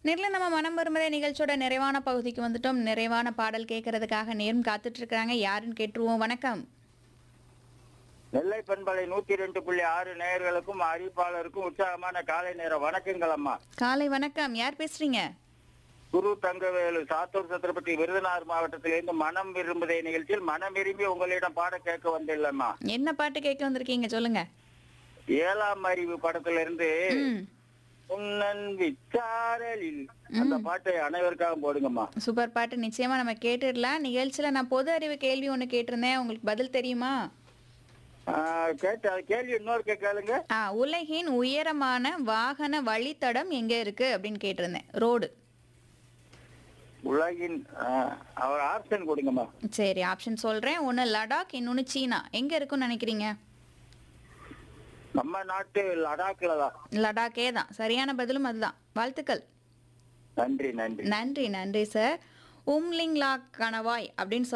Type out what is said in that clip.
நேரில் நம்ம மனம் வரும்பதே நிகழ்ச்சியோட நிறைவான பகுதிக்கு வந்துட்டோம் நிறைவான பாடல் கேட்கறதுக்காக நேரம் காத்துட்டு இருக்காங்க யாருன்னு கேட்டுருவோம் வணக்கம் நெல்லை பண்பலை நூத்தி ரெண்டு புள்ளி ஆறு நேயர்களுக்கும் அறிவிப்பாளருக்கும் உற்சாகமான காலை நேர வணக்கங்கள் அம்மா காலை வணக்கம் யார் பேசுறீங்க குரு தங்கவேலு சாத்தூர் சத்திரப்பட்டி விருதுநகர் மாவட்டத்திலிருந்து மனம் விரும்புதே நிகழ்ச்சியில் மனம் விரும்பி உங்களிடம் பாட கேட்க வந்துள்ளம்மா என்ன பாட்டு கேட்க வந்திருக்கீங்க சொல்லுங்க ஏழாம் அறிவு படத்திலிருந்து ம் உன்னன் விச்சாரலில் அந்த பாட்டை அனைவருக்காக போடுங்கம்மா சூப்பர் பாட்டு நிச்சயமா நம்ம கேட்டுடலாம் நிகழ்ச்சியில நான் பொது அறிவு கேள்வி ஒன்று கேட்டிருந்தேன் உங்களுக்கு பதில் தெரியுமா ஆஹ், கேட்டு அது கேள்வி இன்னொரு கேளுங்க ஆ உலகின் உயரமான வாகன வழித்தடம் எங்க இருக்கு அப்படின்னு கேட்டிருந்தேன் ரோடு உலகின் ஆஹ், அவர் ஆப்ஷன் கொடுங்கம்மா சரி ஆப்ஷன் சொல்றேன் ஒன்று லடாக் இன்னொன்று சீனா எங்க இருக்குன்னு நினைக்கிறீங்க நம்ம நாட்டு லடாக்ல தான் லடாக்கே தான் சரியான பதிலும் அதுதான் வாழ்த்துக்கள் நன்றி நன்றி நன்றி நன்றி சார் உம்லிங் லாக் கணவாய் அப்படின்னு